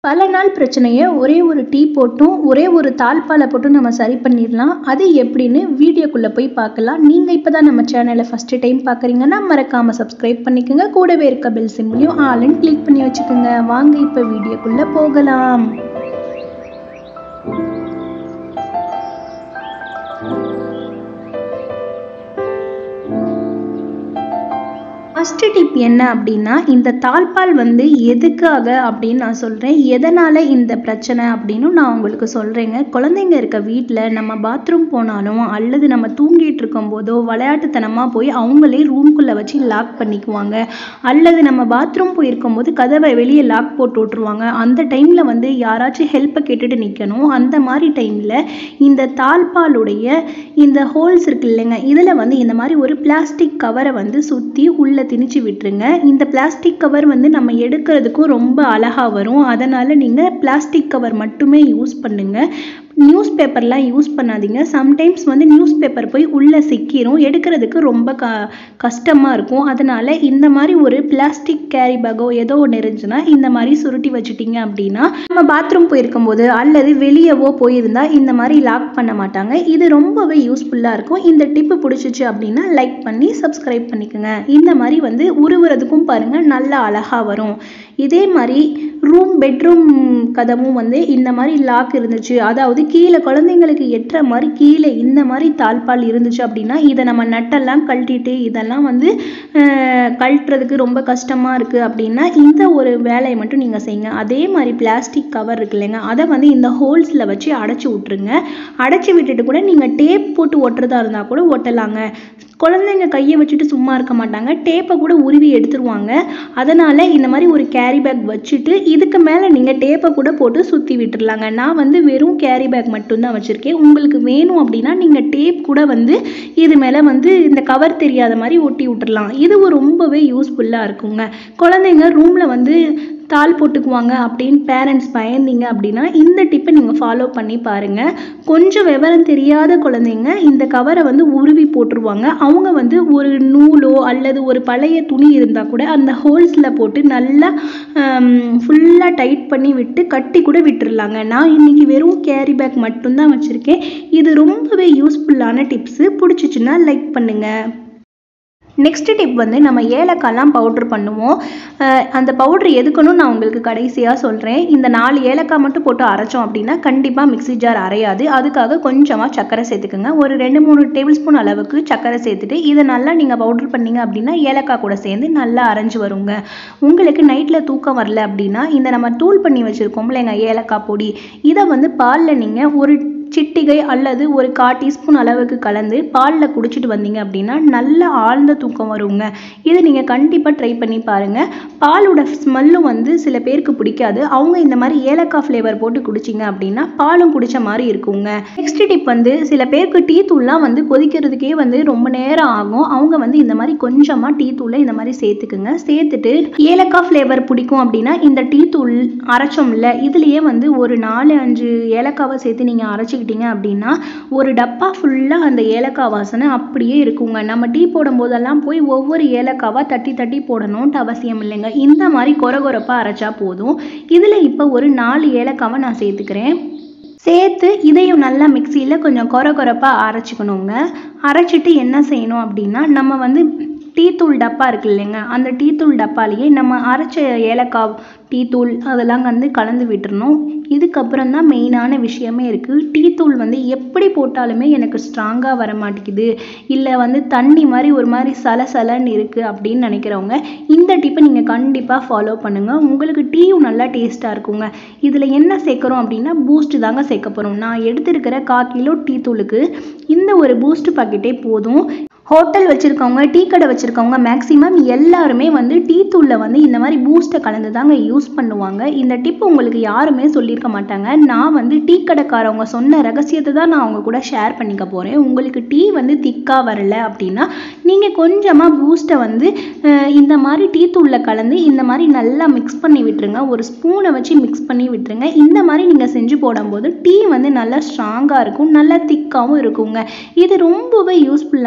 பல நாள் பிரச்சனையை ஒரே ஒரு டீ போட்டும் ஒரே ஒரு தாழ்பாலை போட்டும் நம்ம சரி பண்ணிடலாம் அது எப்படின்னு வீடியோக்குள்ளே போய் பார்க்கலாம் நீங்கள் இப்போ தான் நம்ம சேனலை ஃபஸ்ட்டு டைம் பார்க்குறீங்கன்னா மறக்காமல் சப்ஸ்கிரைப் பண்ணிக்கோங்க கூடவே இருக்க பெல் சிம்பிளையும் ஆளுன்னு கிளிக் பண்ணி வச்சுக்கோங்க வாங்க இப்போ வீடியோக்குள்ளே போகலாம் ஃபஸ்ட்டு டிப் என்ன அப்படின்னா இந்த தாழ்பால் வந்து எதுக்காக அப்படின்னு நான் சொல்கிறேன் எதனால் இந்த பிரச்சனை அப்படின்னு நான் உங்களுக்கு சொல்கிறேங்க குழந்தைங்க இருக்க வீட்டில் நம்ம பாத்ரூம் போனாலும் அல்லது நம்ம தூங்கிட்டு இருக்கும்போதோ விளையாட்டுத்தனமாக போய் அவங்களே ரூம்குள்ளே வச்சு லாக் பண்ணிக்குவாங்க அல்லது நம்ம பாத்ரூம் போயிருக்கும்போது கதவை வெளியே லாக் போட்டு விட்ருவாங்க அந்த டைமில் வந்து யாராச்சும் ஹெல்ப்பை கேட்டுட்டு நிற்கணும் அந்த மாதிரி டைமில் இந்த தாழ்பாலுடைய இந்த ஹோல்ஸ் இருக்கு இல்லைங்க இதில் வந்து இந்த மாதிரி ஒரு பிளாஸ்டிக் கவரை வந்து சுற்றி உள்ள திணிச்சு விட்டுருங்க இந்த பிளாஸ்டிக் கவர் வந்து நம்ம எடுக்கிறதுக்கும் ரொம்ப அழகாக வரும் அதனால் நீங்கள் பிளாஸ்டிக் கவர் மட்டுமே யூஸ் பண்ணுங்கள் நியூஸ் பேப்பர்லாம் யூஸ் பண்ணாதீங்க சம்டைம்ஸ் வந்து நியூஸ் பேப்பர் போய் உள்ளே சிக்கிரும் எடுக்கிறதுக்கு ரொம்ப க கஷ்டமாக இருக்கும் அதனால் இந்த மாதிரி ஒரு பிளாஸ்டிக் கேரி பேக்கோ ஏதோ ஒன்று இருந்துச்சுன்னா இந்த மாதிரி சுருட்டி வச்சுட்டீங்க அப்படின்னா நம்ம பாத்ரூம் போயிருக்கும்போது அல்லது வெளியவோ போயிருந்தால் இந்த மாதிரி லாக் பண்ண மாட்டாங்க இது ரொம்பவே யூஸ்ஃபுல்லாக இருக்கும் இந்த டிப்பு பிடிச்சிச்சு அப்படின்னா லைக் பண்ணி சப்ஸ்கிரைப் பண்ணிக்கோங்க இந்த மாதிரி வந்து உருவுறதுக்கும் பாருங்கள் நல்லா அழகாக வரும் இதே மாதிரி ரூம் பெட்ரூம் கதவும் வந்து இந்த மாதிரி லாக் இருந்துச்சு அதாவது கீழே குழந்தைங்களுக்கு எட்டுற மாதிரி கீழே இந்த மாதிரி தாழ்பால் இருந்துச்சு அப்படின்னா இதை நம்ம நட்டெல்லாம் கழட்டிட்டு இதெல்லாம் வந்து கழட்டுறதுக்கு ரொம்ப கஷ்டமாக இருக்குது அப்படின்னா இந்த ஒரு வேலையை மட்டும் நீங்கள் செய்யுங்க அதே மாதிரி பிளாஸ்டிக் கவர் இருக்கு இல்லைங்க அதை வந்து இந்த ஹோல்ஸில் வச்சு அடைச்சி விட்ருங்க அடைச்சி விட்டுட்டு கூட நீங்கள் டேப் போட்டு ஒட்டுறதா இருந்தால் கூட ஒட்டலாங்க குழந்தைங்க கையை வச்சுட்டு சும்மா இருக்க மாட்டாங்க டேப்பை கூட உருவி எடுத்துருவாங்க அதனால் இந்த மாதிரி ஒரு கேரி பேக் வச்சுட்டு இதுக்கு மேலே நீங்கள் டேப்பை கூட போட்டு சுற்றி விட்டுடலாங்க நான் வந்து வெறும் கேரி பேக் மட்டும்தான் வச்சுருக்கேன் உங்களுக்கு வேணும் அப்படின்னா நீங்கள் டேப் கூட வந்து இது மேலே வந்து இந்த கவர் தெரியாத மாதிரி ஒட்டி விட்டுறலாம் இது ரொம்பவே யூஸ்ஃபுல்லாக இருக்குங்க குழந்தைங்க ரூமில் வந்து தாள் போட்டுக்குவாங்க அப்படின்னு பேரண்ட்ஸ் பயந்தீங்க அப்படின்னா இந்த டிப்பை நீங்கள் ஃபாலோ பண்ணி பாருங்கள் கொஞ்சம் விவரம் தெரியாத குழந்தைங்க இந்த கவரை வந்து உருவி போட்டுருவாங்க அவங்க வந்து ஒரு நூலோ அல்லது ஒரு பழைய துணி இருந்தால் கூட அந்த ஹோல்ஸில் போட்டு நல்லா ஃபுல்லாக டைட் பண்ணி விட்டு கட்டி கூட விட்டுருலாங்க நான் இன்னைக்கு வெறும் கேரி பேக் மட்டும்தான் வச்சுருக்கேன் இது ரொம்பவே யூஸ்ஃபுல்லான டிப்ஸு பிடிச்சிச்சுன்னா லைக் பண்ணுங்கள் நெக்ஸ்ட் டிப் வந்து நம்ம ஏலக்காய்லாம் பவுட்ரு பண்ணுவோம் அந்த பவுட்ரு எதுக்குன்னு நான் உங்களுக்கு கடைசியாக சொல்கிறேன் இந்த நாலு ஏலக்காய் மட்டும் போட்டு அரைச்சோம் அப்படின்னா கண்டிப்பாக மிக்சி ஜார் அரையாது அதுக்காக கொஞ்சமாக சர்க்கரை சேர்த்துக்குங்க ஒரு ரெண்டு மூணு டேபிள் ஸ்பூன் அளவுக்கு சர்க்கரை சேர்த்துட்டு இதை நல்லா நீங்கள் பவுட்ரு பண்ணீங்க அப்படின்னா ஏலக்காய் கூட சேர்ந்து நல்லா அரைஞ்சு வருங்க உங்களுக்கு நைட்டில் தூக்கம் வரல அப்படின்னா இந்த நம்ம தூள் பண்ணி வச்சுருக்கோம்ல எங்கள் ஏலக்காய் பொடி இதை வந்து பாலில் நீங்கள் ஒரு சிட்டிகை அல்லது ஒரு கா டீஸ்பூன் அளவுக்கு கலந்து பாலில் குடிச்சிட்டு வந்தீங்க அப்படின்னா நல்ல ஆழ்ந்த தூக்கம் வருங்க இதை நீங்கள் கண்டிப்பாக ட்ரை பண்ணி பாருங்கள் பாலோட ஸ்மெல்லும் வந்து சில பேருக்கு பிடிக்காது அவங்க இந்த மாதிரி ஏலக்காய் ஃப்ளேவர் போட்டு குடிச்சிங்க அப்படின்னா பாலும் குடித்த மாதிரி இருக்குங்க நெக்ஸ்ட் டிப் வந்து சில பேருக்கு டீ தூள்லாம் வந்து கொதிக்கிறதுக்கே வந்து ரொம்ப நேரம் ஆகும் அவங்க வந்து இந்த மாதிரி கொஞ்சமாக டீ தூளை இந்த மாதிரி சேர்த்துக்குங்க சேர்த்துட்டு ஏலக்காய் ஃப்ளேவர் பிடிக்கும் அப்படின்னா இந்த டீ தூள் அரைச்சோம்ல இதுலேயே வந்து ஒரு நாலு அஞ்சு ஏலக்காவை சேர்த்து நீங்கள் அரைச்சி வச்சுக்கிட்டீங்க அப்படின்னா ஒரு டப்பா ஃபுல்லாக அந்த ஏலக்காய் வாசனை அப்படியே இருக்குங்க நம்ம டீ போடும் போதெல்லாம் போய் ஒவ்வொரு ஏலக்காவாக தட்டி தட்டி போடணும்ட்டு அவசியம் இல்லைங்க இந்த மாதிரி கொர கொரப்பாக அரைச்சா போதும் இதில் இப்போ ஒரு நாலு ஏலக்காவை நான் சேர்த்துக்கிறேன் சேர்த்து இதையும் நல்லா மிக்சியில் கொஞ்சம் கொர கொரப்பாக அரைச்சிக்கணுங்க அரைச்சிட்டு என்ன செய்யணும் அப்படின்னா நம்ம வந்து டீ தூள் டப்பா இருக்கு இல்லைங்க அந்த டீ தூள் டப்பாலேயே நம்ம அரைச்ச ஏலக்காய் டீ தூள் அதெல்லாம் வந்து கலந்து விட்டுறணும் இதுக்கப்புறம் தான் மெயினான விஷயமே இருக்குது டீ தூள் வந்து எப்படி போட்டாலுமே எனக்கு ஸ்ட்ராங்காக வர மாட்டேங்குது இல்லை வந்து தண்ணி மாதிரி ஒரு மாதிரி சலசலன்னு இருக்குது அப்படின்னு நினைக்கிறவங்க இந்த டிப்பை நீங்கள் கண்டிப்பாக ஃபாலோ பண்ணுங்கள் உங்களுக்கு டீயும் நல்லா டேஸ்ட்டாக இருக்குங்க இதில் என்ன சேர்க்குறோம் அப்படின்னா பூஸ்ட் தாங்க சேர்க்க போகிறோம் நான் எடுத்திருக்கிற கா கிலோ டீ தூளுக்கு இந்த ஒரு பூஸ்ட் பாக்கெட்டே போதும் ஹோட்டல் வச்சுருக்கவங்க டீ கடை வச்சுருக்கவங்க மேக்ஸிமம் எல்லாருமே வந்து டீ தூளில் வந்து இந்த மாதிரி பூஸ்ட்டை கலந்து தாங்க யூஸ் பண்ணுவாங்க இந்த டிப் உங்களுக்கு யாருமே சொல்லியிருக்க மாட்டாங்க நான் வந்து டீ கடைக்காரவங்க சொன்ன ரகசியத்தை தான் நான் அவங்க கூட ஷேர் பண்ணிக்க போகிறேன் உங்களுக்கு டீ வந்து திக்காக வரல அப்படின்னா நீங்கள் கொஞ்சமாக பூஸ்ட்டை வந்து இந்த மாதிரி டீ தூளில் கலந்து இந்த மாதிரி நல்லா மிக்ஸ் பண்ணி விட்டுருங்க ஒரு ஸ்பூனை வச்சு மிக்ஸ் பண்ணி விட்டுருங்க இந்த மாதிரி நீங்கள் செஞ்சு போடும்போது டீ வந்து நல்லா ஸ்ட்ராங்காக இருக்கும் நல்லா திக்காகவும் இருக்குங்க இது ரொம்பவே யூஸ்ஃபுல்லான டிப்பு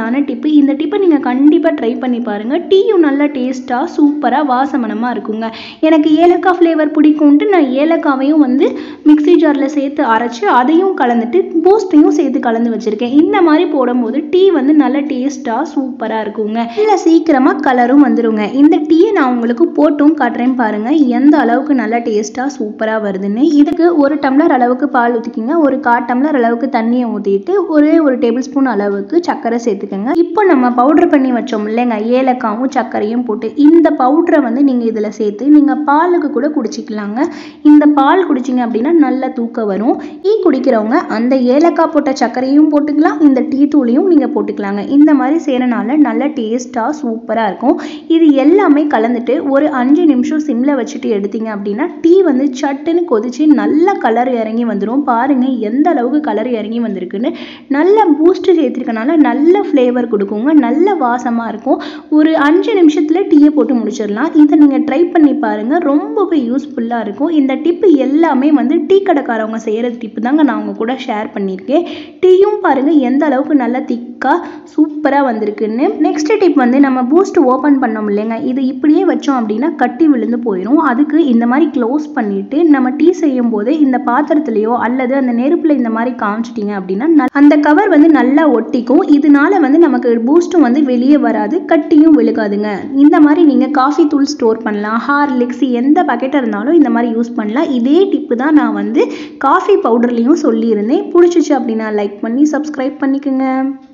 இந்த டிப்பை நீங்கள் கண்டிப்பாக ட்ரை பண்ணி பாருங்கள் டீயும் நல்ல டேஸ்ட்டாக சூப்பராக வாசமனமாக இருக்குங்க எனக்கு ஏலக்காய் ஃப்ளேவர் பிடிக்கும்ட்டு நான் ஏலக்காவையும் வந்து மிக்ஸி ஜாரில் சேர்த்து அரைச்சி அதையும் கலந்துட்டு பூஸ்ட்டையும் சேர்த்து கலந்து வச்சுருக்கேன் இந்த மாதிரி போடும்போது டீ வந்து நல்ல டேஸ்ட்டாக சூப்பராக இருக்குங்க நல்ல சீக்கிரமாக கலரும் வந்துருங்க இந்த டீயை நான் உங்களுக்கு போட்டும் காட்டுறேன் பாருங்கள் எந்த அளவுக்கு நல்ல டேஸ்ட்டாக சூப்பராக வருதுன்னு இதுக்கு ஒரு டம்ளர் அளவுக்கு பால் ஊற்றிக்கிங்க ஒரு கால் டம்ளர் அளவுக்கு தண்ணியை ஊற்றிட்டு ஒரே ஒரு டேபிள் ஸ்பூன் அளவுக்கு சர்க்கரை சேர்த்துக்கோங்க இப்போ நம்ம பவுடர் பண்ணி வச்சோம் இல்லைங்க ஏலக்காவும் சர்க்கரையும் போட்டு இந்த பவுடரை வந்து நீங்கள் இதில் சேர்த்து நீங்கள் பாலுக்கு கூட குடிச்சிக்கலாங்க இந்த பால் குடிச்சிங்க அப்படின்னா நல்ல தூக்கம் வரும் டீ குடிக்கிறவங்க அந்த ஏலக்காய் போட்ட சர்க்கரையும் போட்டுக்கலாம் இந்த டீ தூளையும் நீங்கள் போட்டுக்கலாங்க இந்த மாதிரி செய்கிறனால நல்ல டேஸ்ட்டாக சூப்பராக இருக்கும் இது எல்லாமே கலந்துட்டு ஒரு அஞ்சு நிமிஷம் சிம்மில் வச்சுட்டு எடுத்தீங்க அப்படின்னா டீ வந்து சட்டுன்னு கொதிச்சு நல்ல கலர் இறங்கி வந்துடும் பாருங்கள் எந்த அளவுக்கு கலர் இறங்கி வந்திருக்குன்னு நல்ல பூஸ்ட் சேர்த்துருக்கனால நல்ல ஃப்ளேவர் கொடுக்குங்க நல்ல வாசமாக இருக்கும் ஒரு அஞ்சு நிமிஷத்தில் டீயை போட்டு முடிச்சிடலாம் இதை நீங்கள் ட்ரை பண்ணி பாருங்கள் ரொம்பவே யூஸ்ஃபுல்லாக இருக்கும் இந்த டிப்பு எல்லாமே வந்து டீ கடைக்காரவங்க செய்கிற டிப்பு தாங்க நான் உங்க கூட ஷேர் பண்ணியிருக்கேன் டீயும் பாருங்கள் எந்த அளவுக்கு நல்லா திக்காக சூப்பராக வந்திருக்குன்னு நெக்ஸ்ட் டிப் வந்து நம்ம பூஸ்ட் ஓப்பன் பண்ணோம் இல்லைங்க இது இப்படியே வச்சோம் அப்படின்னா கட்டி விழுந்து போயிடும் அதுக்கு இந்த மாதிரி க்ளோஸ் பண்ணிட்டு நம்ம டீ செய்யும் போது இந்த பாத்திரத்துலையோ அல்லது அந்த நெருப்பில் இந்த மாதிரி காமிச்சிட்டிங்க அப்படின்னா நல்- அந்த கவர் வந்து நல்லா ஒட்டிக்கும் இதனால வந்து நமக்கு பூஸ்ட்டும் வந்து வெளியே வராது கட்டியும் விழுகாதுங்க இந்த மாதிரி நீங்கள் காஃபி தூள் ஸ்டோர் பண்ணலாம் ஹார்லிக்ஸ் எந்த பக்கெட்டாக இருந்தாலும் இந்த மாதிரி யூஸ் பண்ணலாம் இதே டிப்பு தான் நான் வந்து காஃபி பவுடர்லேயும் சொல்லியிருந்தேன் பிடிச்சிச்சு அப்படின்னா லைக் பண்ணி சப்ஸ்கிரைப் பண்ணிக்கோங்க